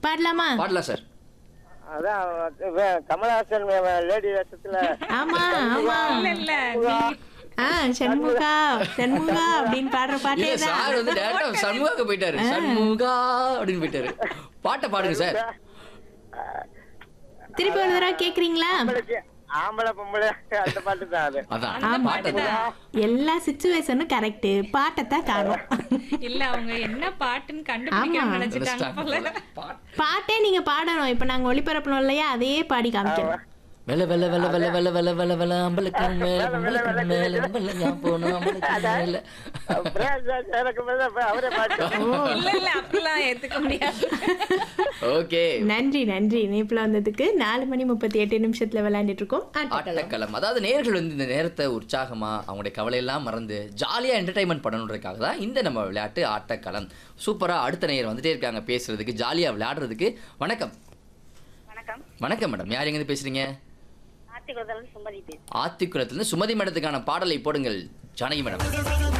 பாடலாமா பாடலாம் சார் அதான் வே- கமலஹாசன் வே- லேடி வேஷத்துல ஆமா ஆமா இல்ல இல்ல ஆ சண்முகா சண்முகா அப்படின்னு பாடுற பாட்டே இல்ல தான் சார் வந்து டேரக்டா சண்முகாக்கு போயிட்டாரு சண்முகா அப்படின்னு போயிட்டாரு பாட்டை பாடுங்க சார் திருப்பி ஒரு தடவை கேக்குறீங்களா ஆம்பளைக்கு ஆம்பளை பொம்பளை அந்த பாட்டு தான் அது அதான் ஆமா. பாட்டை தான் எல்லா சுச்சுவேஷனும் கரெக்ட் பாட்டை தான் காணும் இல்ல அவங்க என்ன பாட்டுன்னு கண்டுபிடிக்காம ஆமா. நினைச்சிட்டாங்க போல பாட்டு பாட்டே நீங்க பாடணும் இப்ப நாங்க ஒளிபரப்பணும் இல்லையா அதே பாடி காமிக்கணும் வெள்ள வெள்ள வெள்ள வெள்ள வெள்ள வெள்ள வெள்ள வெள்ள அம்பலுக்கு மேல அம்பலுக்கு மேல அம்பல நான் போனோம் அம்பலுக்கு மேல பிரகாஷ் ராஜ் எனக்கு மேல அப்ப அவரே பாட்டு இல்ல இல்ல அப்படிலாம் ஏத்துக்க முடியாது ஓகே நன்றி நன்றி இணைப்புல வந்ததுக்கு நாலு மணி முப்பத்தி எட்டு நிமிஷத்துல விளையாண்டுட்டு இருக்கோம் ஆட்டக்களம். ஆட்டக்களம் அதாவது நேர்கள் வந்து இந்த நேரத்தை உற்சாகமா அவங்களுடைய கவலையெல்லாம் மறந்து ஜாலியா என்டர்டைன்மெண்ட் பண்ணணுன்றதுக்காக தான் இந்த நம்ம விளையாட்டு ஆட்டக்களம் சூப்பரா அடுத்த நேயர் வந்துட்டே இருக்காங்க பேசுறதுக்கு ஜாலியா விளையாடுறதுக்கு வணக்கம் வணக்கம் வணக்கம் மேடம் யார் எங்க பேசுறீங்க ஆத்திகுளத்துல சுமதி பேசுறேன் ஆத்திக்குளத்துல இருந்து சுமதி மேடத்துக்கான பாடலை போடுங்கள் ஜானகி மேடம்